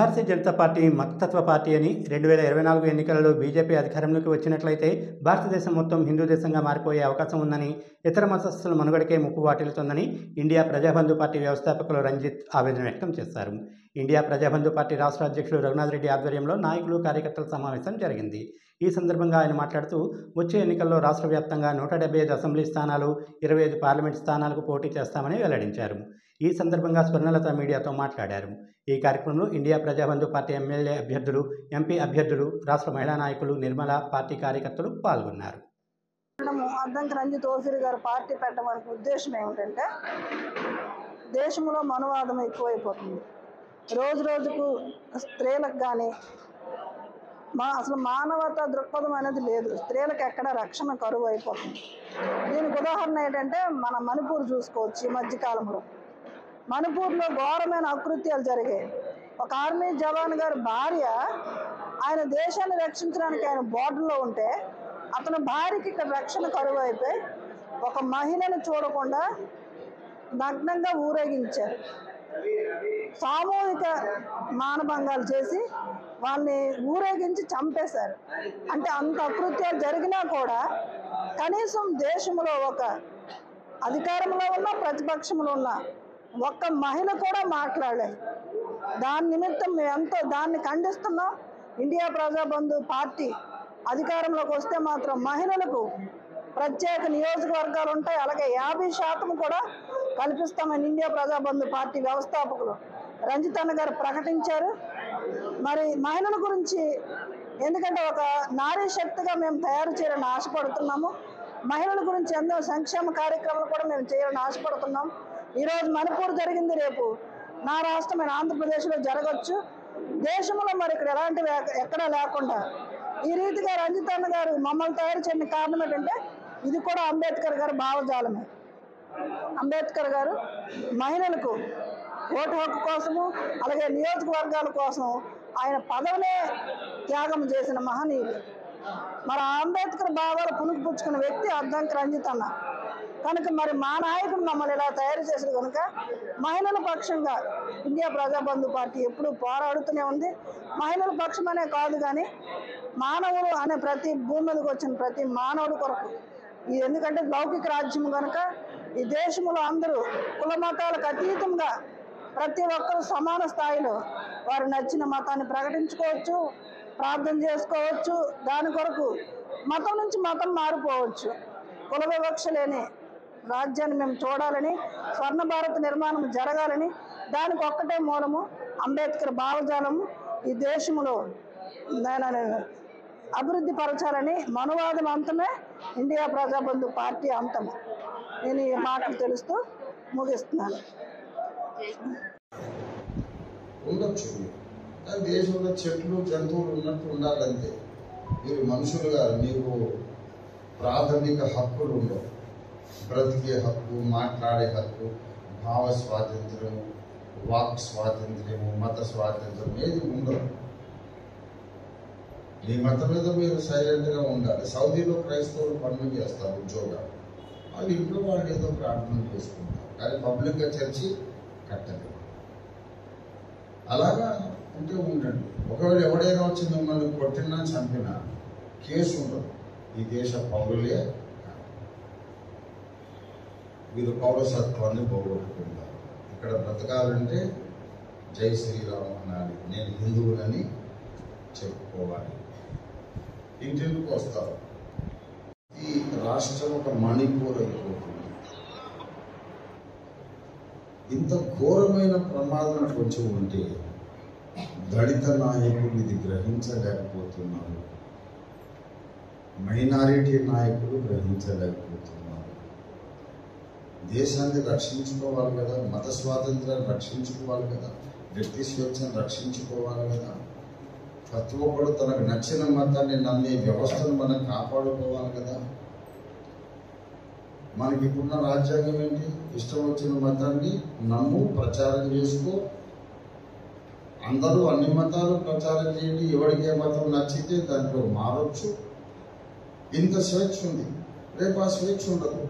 భారతీయ Janata party మతతత్వ party అని రెండు వేల ఇరవై నాలుగు ఎన్నికలలో బీజేపీ అధికారంలోకి వచ్చినట్లయితే భారతదేశం మొత్తం హిందూ దేశంగా మారిపోయే అవకాశం ఉందని ఇతర మతస్థుల మనుగడకే ముప్పు వాటిల్లుతోందని ఇండియా ప్రజాబంధు పార్టీ వ్యవస్థాపకులు రంజిత్ ఆవేదన వ్యక్తం చేశారు ఇండియా ప్రజాబంధు పార్టీ రాష్ట్ర అధ్యక్షులు రఘునాథ్ రెడ్డి ఆధ్వర్యంలో నాయకులు కార్యకర్తల సమావేశం జరిగింది ఈ సందర్భంగా ఆయన మాట్లాడుతూ వచ్చే ఎన్నికల్లో రాష్ట్ర వ్యాప్తంగా నూట డెబ్బై ఐదు అసెంబ్లీ స్థానాలు ఇరవై ఐదు పార్లమెంట్ స్థానాలకు పోటీ చేస్తామని వెల్లడించారు ఈ సందర్భంగా స్వర్ణలత మీడియాతో మాట్లాడారు ఈ కార్యక్రమంలో ఇండియా ప్రజాబంధు పార్టీ ఎమ్మెల్యే అభ్యర్థులు ఎంపీ అభ్యర్థులు రాష్ట్ర మహిళా నాయకులు నిర్మల పార్టీ కార్యకర్తలు పాల్గొన్నారు మనము అద్దంకి రంజిత్ ఓఫీర్ గారు పార్టీ పెట్టడానికి ఉద్దేశం ఏమిటంటే దేశంలో మనువాదం ఎక్కువైపోతుంది రోజు రోజుకు స్త్రీలకు కానీ మా అసలు మానవత దృక్పథం అనేది లేదు స్త్రీలకు ఎక్కడ రక్షణ కరువు అయిపోతుంది దీనికి ఉదాహరణ ఏంటంటే మన మణిపూర్ చూసుకోవచ్చు ఈ మధ్యకాలంలో మణిపూర్లో ఘోరమైన అకృత్యాలు జరిగాయి ఒక ఆర్మీ జవాన్ గారి భార్య ఆయన దేశాన్ని రక్షించడానికి ఆయన బోర్డర్లో ఉంటే అతని భార్యకి ఇక్కడ రక్షణ కరువు అయిపోయి ఒక మహిళను చూడకుండా నగ్నంగా ఊరేగించారు సామూహిక మానభంగాలు చేసి వాళ్ళని ఊరేగించి చంపేశారు అంటే అంత అకృత్యాలు జరిగినా కూడా కనీసం దేశంలో ఒక అధికారంలో ఉన్న ప్రతిపక్షంలో ఉన్న ఒక్క మహిళ కూడా మాట్లాడలేదు దాని నిమిత్తం మేము ఎంతో దాన్ని ఖండిస్తున్నాం ఇండియా ప్రజాబంధు పార్టీ అధికారంలోకి వస్తే మాత్రం మహిళలకు ప్రత్యేక నియోజకవర్గాలు ఉంటాయి అలాగే యాభై శాతం కూడా కల్పిస్తామని ఇండియా ప్రజాబంధు పార్టీ వ్యవస్థాపకులు రంజిత్ అన్న గారు ప్రకటించారు మరి మహిళల గురించి ఎందుకంటే ఒక నారీ శక్తిగా మేము తయారు చేయాలని ఆశపడుతున్నాము మహిళల గురించి ఎన్నో సంక్షేమ కార్యక్రమాలు కూడా మేము చేయాలని ఆశపడుతున్నాం ఈరోజు మణిపూర్ జరిగింది రేపు నా రాష్ట్రమైన ఆంధ్రప్రదేశ్లో జరగచ్చు దేశంలో మరి ఇక్కడ ఎలాంటి ఎక్కడా లేకుండా ఈ రీతిగా రంజిత్ అన్న గారు మమ్మల్ని తయారు చేయని కారణం ఏంటంటే ఇది కూడా అంబేద్కర్ గారి భావజాలమే అంబేద్కర్ గారు మహిళలకు ఓటు హక్కు కోసము అలాగే నియోజకవర్గాల కోసం ఆయన పదవినే త్యాగం చేసిన మహనీయుడు మరి ఆ అంబేద్కర్ భావాలు పుణుకుపుచ్చుకున్న వ్యక్తి అద్దంకి రంజిత్ అన్న కనుక మరి మా నాయకుడు మమ్మల్ని ఇలా తయారు చేసిన కనుక మహిళల పక్షంగా ఇండియా ప్రజాబంధు పార్టీ ఎప్పుడూ పోరాడుతూనే ఉంది మహిళల పక్షమనే కాదు కానీ మానవుడు అనే ప్రతి భూమి మీదకి వచ్చిన ప్రతి మానవుడు కొరకు ఇది ఎందుకంటే లౌకిక రాజ్యం కనుక ఈ దేశంలో అందరూ కుల మతాలకు అతీతంగా ప్రతి ఒక్కరు సమాన స్థాయిలో వారు నచ్చిన మతాన్ని ప్రకటించుకోవచ్చు ప్రార్థన చేసుకోవచ్చు దాని కొరకు మతం నుంచి మతం మారిపోవచ్చు కుల వివక్ష లేని రాజ్యాన్ని మేము చూడాలని స్వర్ణ భారత్ నిర్మాణం జరగాలని దానికి ఒక్కటే మూలము అంబేద్కర్ భావజాలము ఈ దేశంలో దానిని అభివృద్ధి పరచాలని మనువాదం అంతమే ఇండియా ప్రజాబంధు పార్టీ అంతము నేను ఈ మాటలు తెలుస్తూ ముగిస్తున్నాను ఉండొచ్చు కానీ దేశంలో చెట్లు జంతువులు ఉన్నట్టు ఉండాలంతే మీరు మనుషులుగా మీకు ప్రాథమిక హక్కులు ఉండవు బ్రతికే హక్కు మాట్లాడే హక్కు భావ స్వాతంత్ర్యము వాక్ స్వాతంత్ర్యము మత స్వాతంత్ర్యం ఏది ఉండదు మీ మతం మీద మీరు సైలెంట్గా ఉండాలి సౌదీలో క్రైస్తవులు పనులు చేస్తారు ఉద్యోగాలు వాళ్ళు ఇంట్లో వాళ్ళు ఏదో ప్రార్థన చేసుకుంటారు కానీ పబ్లిక్గా చర్చి కట్టలేదు అలాగా ఉంటే ఉండండి ఒకవేళ ఎవడైనా వచ్చి మిమ్మల్ని కొట్టినా చంపినా కేసు ఉండదు ఈ దేశ పౌరులే కాదు. మీరు పౌరసత్వాన్ని పోగొట్టుకుంటారు ఇక్కడ బ్రతకాలంటే జై శ్రీరామ్ అనాలి నేను హిందువులని చెప్పుకోవాలి ఇంటికి వస్తారు ఈ రాష్ట్రం ఒక మణిపూర్ అయిపోతుంది ఇంత ఘోరమైన ప్రమాదం కొంచెం ఉంటే దళిత నాయకులు ఇది గ్రహించలేకపోతున్నారు మైనారిటీ నాయకులు గ్రహించలేకపోతున్నారు దేశాన్ని రక్షించుకోవాలి కదా మత స్వాతంత్రాన్ని రక్షించుకోవాలి కదా వ్యక్తి స్వేచ్ఛను రక్షించుకోవాలి కదా ప్రతి ఒక్కడు తనకు నచ్చిన మతాన్ని నమ్మే వ్యవస్థను మనం కాపాడుకోవాలి కదా మనకి ఇప్పుడున్న రాజ్యాంగం ఏంటి ఇష్టం వచ్చిన మతాన్ని నమ్ము ప్రచారం చేసుకో అందరూ అన్ని మతాలు ప్రచారం చేయండి ఎవరికి ఏ మతం నచ్చితే దాంట్లో మారొచ్చు ఇంత స్వేచ్ఛ ఉంది రేపు ఆ స్వేచ్ఛ ఉండదు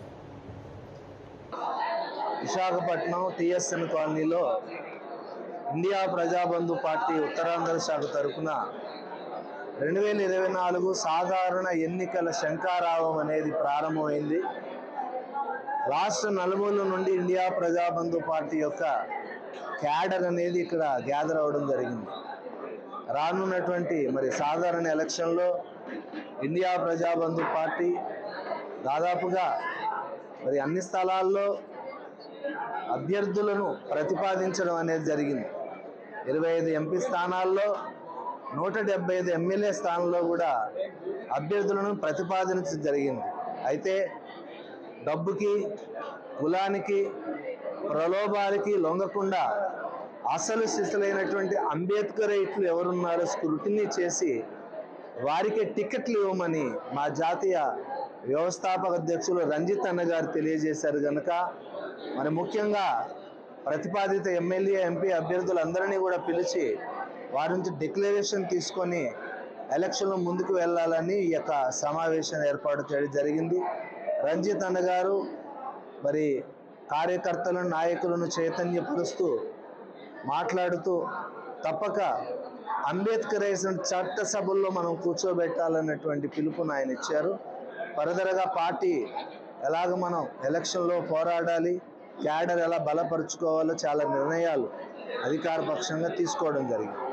విశాఖపట్నం టిఎస్ఎన్ కాలనీలో ఇండియా ప్రజాబంధు పార్టీ ఉత్తరాంధ్ర శాఖ తరఫున రెండు వేల ఇరవై నాలుగు సాధారణ ఎన్నికల శంకారావం అనేది ప్రారంభమైంది రాష్ట్ర నలుమూల నుండి ఇండియా ప్రజాబంధు పార్టీ యొక్క క్యాడర్ అనేది ఇక్కడ గ్యాదర్ అవ్వడం జరిగింది రానున్నటువంటి మరి సాధారణ ఎలక్షన్లో ఇండియా ప్రజాబంధు పార్టీ దాదాపుగా మరి అన్ని స్థలాల్లో అభ్యర్థులను ప్రతిపాదించడం అనేది జరిగింది ఇరవై ఐదు ఎంపీ స్థానాల్లో నూట డెబ్బై ఐదు ఎమ్మెల్యే స్థానంలో కూడా అభ్యర్థులను ప్రతిపాదించడం జరిగింది అయితే డబ్బుకి కులానికి ప్రలోభాలకి లొంగకుండా అసలు శిశులైనటువంటి అంబేద్కరైట్లు ఎవరున్నారో స్క్రూటినీ చేసి వారికి టికెట్లు ఇవ్వమని మా జాతీయ వ్యవస్థాపక అధ్యక్షులు రంజిత్ అన్న గారు తెలియజేశారు కనుక మరి ముఖ్యంగా ప్రతిపాదిత ఎమ్మెల్యే ఎంపీ అభ్యర్థులందరినీ కూడా పిలిచి వారి నుంచి డిక్లరేషన్ తీసుకొని ఎలక్షన్లో ముందుకు వెళ్ళాలని ఈ యొక్క సమావేశం ఏర్పాటు చేయడం జరిగింది రంజిత్ అన్న గారు మరి కార్యకర్తలను నాయకులను చైతన్యపరుస్తూ మాట్లాడుతూ తప్పక అంబేద్కరైజేషన్ చట్టసభల్లో మనం కూర్చోబెట్టాలన్నటువంటి పిలుపును ఆయన ఇచ్చారు ఫర్దర్గా పార్టీ ఎలాగ మనం ఎలక్షన్లో పోరాడాలి క్యాడర్ ఎలా బలపరుచుకోవాలో చాలా నిర్ణయాలు అధికార పక్షంగా తీసుకోవడం జరిగింది